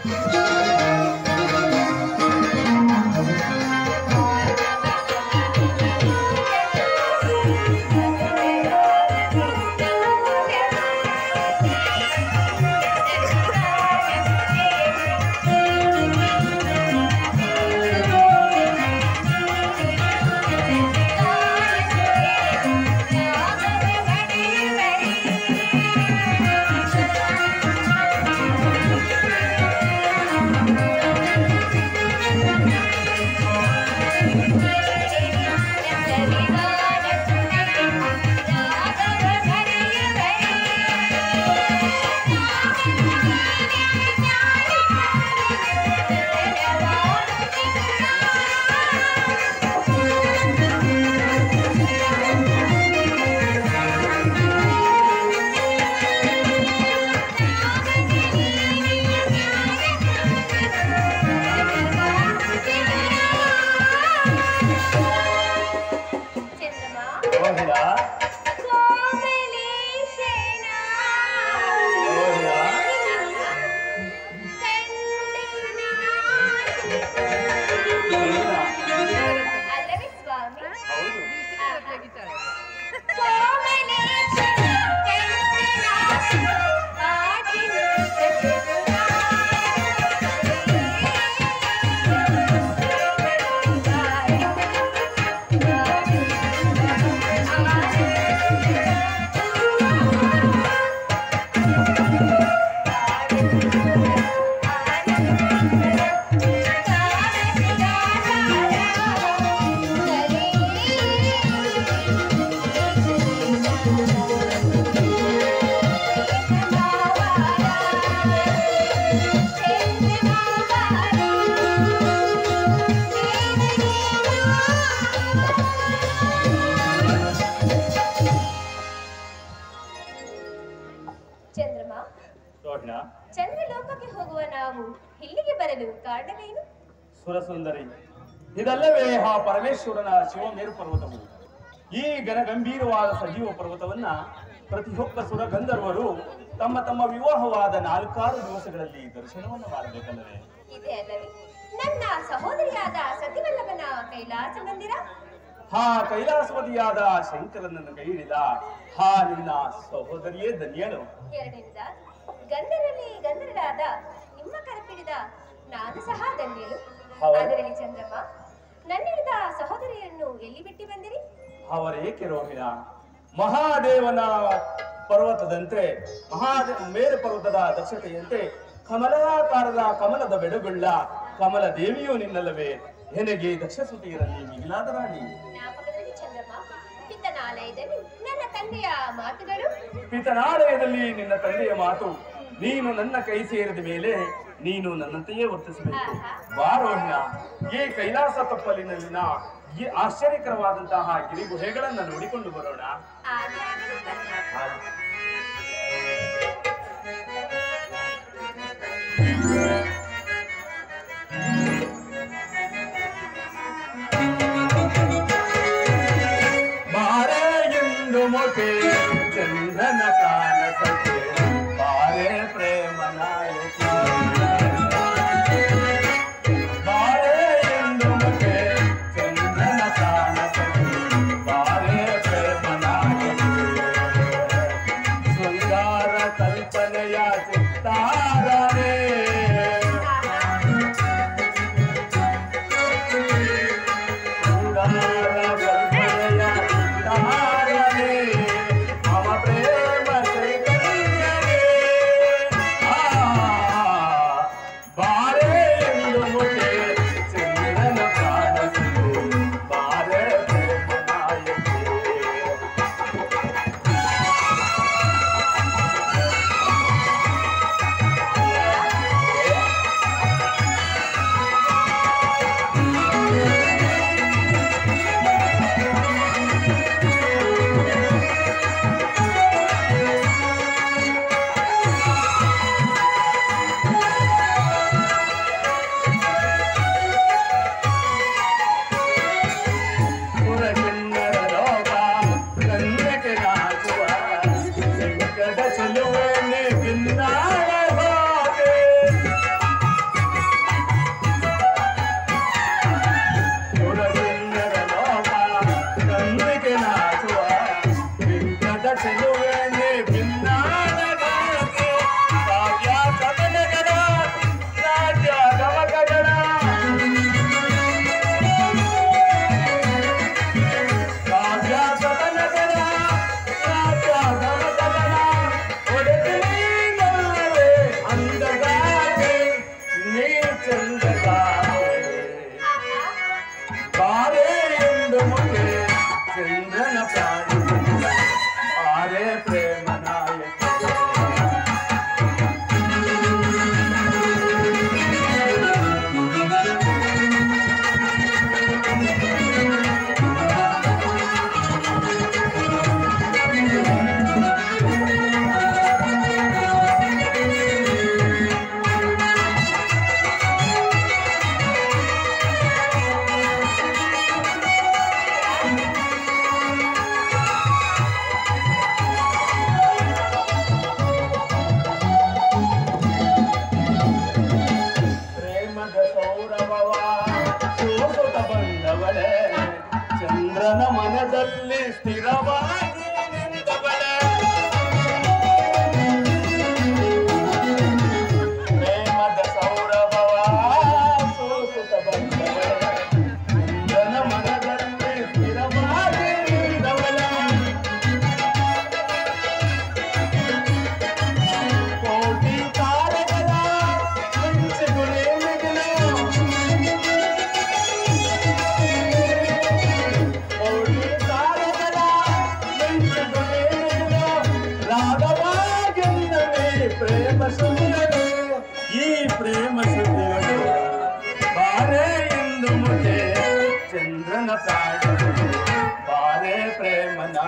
ಚಂದ್ರಮಾ ರೋಹಿಣ ಸೋಮಲೇಶನ ರೋಹಿಣ ಅಲ್ಲವೇ ಸ್ವಾಮಿ ಹೌದು ಚಂದ್ರಮ ರೋಹಿಣ ಚಂದ್ರಲೋಕಕ್ಕೆ ಹೋಗುವ ನಾವು ಇಲ್ಲಿಗೆ ಬರಲು ಕಾರಣವೇನು ಸುರಸುಂದರಿ ಇದಲ್ಲವೇ ಆ ಪರಮೇಶ್ವರನ ಶಿವಮೇರು ಪರ್ವತವು ಈ ಗಣಗಂಭೀರವಾದ ಸಜೀವ ಪರ್ವತವನ್ನ ಪ್ರತಿಯೊಬ್ಬ ಸುರ ಗಂಧರ್ವರು ತಮ್ಮ ತಮ್ಮ ವಿವಾಹವಾದ ನಾಲ್ಕಾರು ದಿವಸಗಳಲ್ಲಿ ದರ್ಶನವನ್ನು ಮಾಡಬೇಕಲ್ಲವೇ ಇದೆ ಅಲ್ಲವೇ ನನ್ನ ಸಹೋದರಿಯಾದ ಸತಿವಲ್ಲಭನ ಕೈಲಾಸ ಮಂದಿರ ಹಾ ಕೈಲಾಸವದಿಯಾದ ಶಂಕರನನ್ನು ಕೈ ಹಿಡಿದ ಹಾ ನಿನ್ನ ಸಹೋದರಿಯೇ ಧನ್ಯಳು ಎರಡನೇದ ಗಂಧರಲ್ಲಿ ಗಂಧರರಾದ ನಿಮ್ಮ ಕರಪಿಡಿದ ನಾನು ಸಹ ಧನ್ಯಳು ಹೌದು. ಅದರಲ್ಲಿ ಚಂದ್ರಮ್ಮ ನನ್ನಿಳಿದ ಸಹೋದರಿಯನ್ನು ಎಲ್ಲಿ ಬಿಟ್ಟು ಬಂದಿರಿ ಅವರೇಕೆ ರೋಹಿಣ ಮಹಾದೇವನ ಪರ್ವತದಂತೆ ಮಹಾದೇವ ಮೇರು ಪರ್ವತದ ದಕ್ಷತೆಯಂತೆ ಕಮಲಾಕಾರದ ಕಮಲದ ಬೆಡಗುಳ್ಳ ಕಮಲ ದೇವಿಯು ನಿನ್ನಲ್ಲವೇ ಹೆನಗೆ ದಕ್ಷಸುತಿಯರಲ್ಲಿ ಮಿಗಿಲಾದ ರಾಣಿ ಜ್ಞಾಪಕದಲ್ಲಿ ಚಂದ್ರಮ್ಮ ಪಿತ್ತನಾಲಯದಲ್ಲಿ ನನ್ನ ತಂದೆಯ ಮಾತುಗಳು ಪಿತನಾಲಯದಲ್ಲಿ ನಿನ್ನ ತಂದೆಯ ಮಾತು ನೀನು ನನ್ನ ಕೈ ಸೇರಿದ ಮೇಲೆ ನೀನು ನನ್ನಂತೆಯೇ ವರ್ತಿಸಬೇಕು ಬಾ ರೋಹಿಣ ಈ ಕೈಲಾಸ ತಪ್ಪಲಿನಲ್ಲಿನ ಈ ಆಶ್ಚರ್ಯಕರವಾದಂತಹ ಗಿರಿ ಗುಹೆಗಳನ್ನ ನೋಡಿಕೊಂಡು ಬರೋಣ ಹಾಗೆ ಆಗಲಿ ಬನ್ನಿ. ಬಾರೆ ಎಂದು ಮೊಕೆ ಚಂದನ ಕಾಣಸಕ್ಕೆ ಬಾರೆ ಪ್ರೇಮ ನಾಯಕಿ ಬಾರೆ ಎಂದು ಮೊಕೆ ಚಂದನ ಕಾಣಸಕ್ಕೆ ಬಾರೆ ಪ್ರೇಮ ನಾಯಕಿ ಸುದ್ದಿಗಳು ಬಾರೆ ಎಂದು ಮುದೆ ಚಂದ್ರನ ಪ್ರಾಣ ಬಾರೆ ಪ್ರೇಮನ